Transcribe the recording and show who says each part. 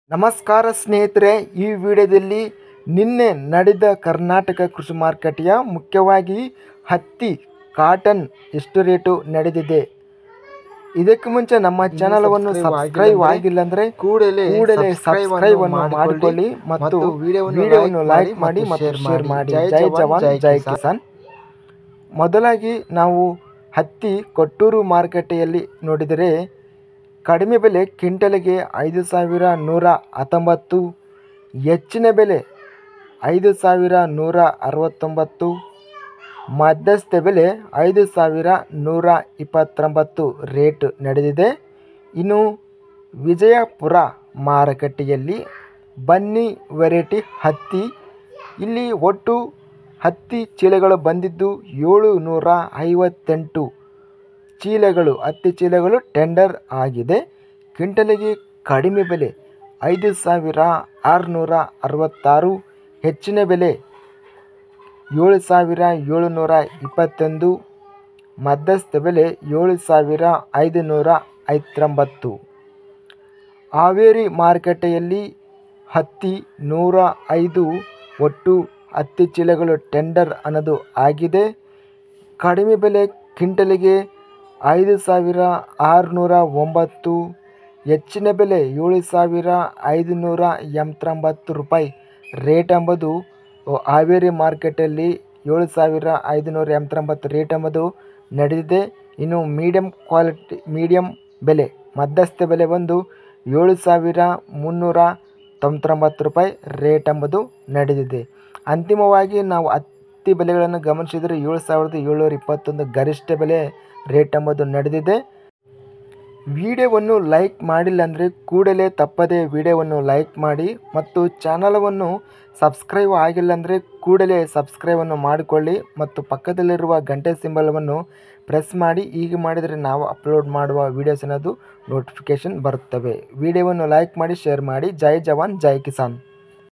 Speaker 1: ನಮಸ್ಕಾರ ಸ್ನೇಹಿತರೆ ಈ ವಿಡಿಯೋದಲ್ಲಿ ನಿನ್ನೆ ನಡೆದ ಕರ್ನಾಟಕ ಕೃಷಿ ಮಾರುಕಟ್ಟೆಯ ಮುಖ್ಯವಾಗಿ ಹತ್ತಿ ಕಾಟನ್ ಎಷ್ಟು ರೇಟು ನಡೆದಿದೆ ಇದಕ್ಕೆ ಮುಂಚೆ ನಮ್ಮ ಚಾನಲವನ್ನು ಸಬ್ಸ್ಕ್ರೈಬ್ ಆಗಿಲ್ಲ ಅಂದ್ರೆ
Speaker 2: ಕೂಡಲೇ
Speaker 1: ಕೂಡಲೇ
Speaker 2: subscribe
Speaker 1: ಸಬ್ಸ್ಕ್ರೈಬ್
Speaker 2: ಅನ್ನು
Speaker 1: ಅನ್ನು
Speaker 2: ಮಾಡಿಕೊಳ್ಳಿ
Speaker 1: ಮಾಡಿಕೊಳ್ಳಿ ಮತ್ತು
Speaker 2: ಮತ್ತು ವಿಡಿಯೋವನ್ನು
Speaker 1: ವಿಡಿಯೋವನ್ನು
Speaker 2: like
Speaker 1: ಲೈಕ್
Speaker 2: ಮಾಡಿ
Speaker 1: ಮಾಡಿ
Speaker 2: ಮತ್ತು
Speaker 1: ಮತ್ತು
Speaker 2: share
Speaker 1: ಶೇರ್ ಮಾಡಿ
Speaker 2: ಮಾಡಿ.
Speaker 1: ಜೈ
Speaker 2: ಜೈ
Speaker 1: ಜವಾನ್
Speaker 2: ಜೈ
Speaker 1: ಜೈ
Speaker 2: ಕಿಸಾನ್.
Speaker 1: ಕಿಸಾನ್ ಮೊದಲಾಗಿ ನಾವು ಹತ್ತಿ ಕೊಟ್ಟೂರು ಮಾರುಕಟ್ಟೆಯಲ್ಲಿ ನೋಡಿದರೆ ಕಡಿಮೆ ಬೆಲೆ ಕ್ವಿಂಟಲ್ಗೆ ಐದು ಸಾವಿರ ನೂರ ಹತ್ತೊಂಬತ್ತು ಹೆಚ್ಚಿನ ಬೆಲೆ ಐದು ಸಾವಿರ ನೂರ ಅರವತ್ತೊಂಬತ್ತು ಮಧ್ಯಸ್ಥ ಬೆಲೆ ಐದು ಸಾವಿರ ನೂರ ಇಪ್ಪತ್ತೊಂಬತ್ತು ರೇಟ್ ನಡೆದಿದೆ ಇನ್ನು ವಿಜಯಪುರ ಮಾರುಕಟ್ಟೆಯಲ್ಲಿ ಬನ್ನಿ ವೆರೈಟಿ ಹತ್ತಿ ಇಲ್ಲಿ ಒಟ್ಟು ಹತ್ತಿ ಚೀಲಗಳು ಬಂದಿದ್ದು ಏಳು ನೂರ ಐವತ್ತೆಂಟು ಚೀಲಗಳು ಹತ್ತಿ ಚೀಲಗಳು ಟೆಂಡರ್ ಆಗಿದೆ ಕ್ವಿಂಟಲಿಗೆ ಕಡಿಮೆ ಬೆಲೆ ಐದು ಸಾವಿರ ಆರುನೂರ ಅರವತ್ತಾರು ಹೆಚ್ಚಿನ ಬೆಲೆ ಏಳು ಸಾವಿರ ಏಳುನೂರ ಇಪ್ಪತ್ತೊಂದು ಮಧ್ಯಸ್ಥ ಬೆಲೆ ಏಳು ಸಾವಿರ ಐದುನೂರ ಐವತ್ತೊಂಬತ್ತು ಹಾವೇರಿ ಮಾರುಕಟ್ಟೆಯಲ್ಲಿ ಹತ್ತಿ ನೂರ ಐದು ಒಟ್ಟು ಹತ್ತಿ ಚೀಲಗಳು ಟೆಂಡರ್ ಅನ್ನೋದು ಆಗಿದೆ ಕಡಿಮೆ ಬೆಲೆ ಕ್ವಿಂಟಲಿಗೆ ಐದು ಸಾವಿರ ಆರುನೂರ ಒಂಬತ್ತು ಹೆಚ್ಚಿನ ಬೆಲೆ ಏಳು ಸಾವಿರ ಐದುನೂರ ಎಂಬತ್ತೊಂಬತ್ತು ರೂಪಾಯಿ ರೇಟ್ ಎಂಬುದು ಹಾವೇರಿ ಮಾರ್ಕೆಟಲ್ಲಿ ಏಳು ಸಾವಿರ ಐದುನೂರ ಎಂಬತ್ತೊಂಬತ್ತು ರೇಟ್ ಎಂಬುದು ನಡೆದಿದೆ ಇನ್ನು ಮೀಡಿಯಮ್ ಕ್ವಾಲಿಟಿ ಮೀಡಿಯಮ್ ಬೆಲೆ ಮಧ್ಯಸ್ಥ ಬೆಲೆ ಬಂದು ಏಳು ಸಾವಿರ ಮುನ್ನೂರ ತೊಂಬತ್ತೊಂಬತ್ತು ರೂಪಾಯಿ ರೇಟ್ ಎಂಬುದು ನಡೆದಿದೆ ಅಂತಿಮವಾಗಿ ನಾವು ಹತ್ತಿ ಬೆಲೆಗಳನ್ನು ಗಮನಿಸಿದರೆ ಏಳು ಸಾವಿರದ ಏಳ್ನೂರ ಇಪ್ಪತ್ತೊಂದು ಗರಿಷ್ಠ ಬೆಲೆ ರೇಟ್ ಎಂಬುದು ನಡೆದಿದೆ ವಿಡಿಯೋವನ್ನು ಲೈಕ್ ಮಾಡಿಲ್ಲ ಅಂದರೆ ಕೂಡಲೇ ತಪ್ಪದೇ ವಿಡಿಯೋವನ್ನು ಲೈಕ್ ಮಾಡಿ ಮತ್ತು ಚಾನಲವನ್ನು ಸಬ್ಸ್ಕ್ರೈಬ್ ಆಗಿಲ್ಲ ಅಂದರೆ ಕೂಡಲೇ ಸಬ್ಸ್ಕ್ರೈಬನ್ನು ಮಾಡಿಕೊಳ್ಳಿ ಮತ್ತು ಪಕ್ಕದಲ್ಲಿರುವ ಗಂಟೆ ಸಿಂಬಲವನ್ನು ಪ್ರೆಸ್ ಮಾಡಿ ಹೀಗೆ ಮಾಡಿದರೆ ನಾವು ಅಪ್ಲೋಡ್ ಮಾಡುವ ವೀಡಿಯೋಸ್ ಅನ್ನೋದು ನೋಟಿಫಿಕೇಷನ್ ಬರುತ್ತವೆ ವಿಡಿಯೋವನ್ನು ಲೈಕ್ ಮಾಡಿ ಶೇರ್ ಮಾಡಿ ಜೈ ಜವಾನ್ ಜೈ ಕಿಸಾನ್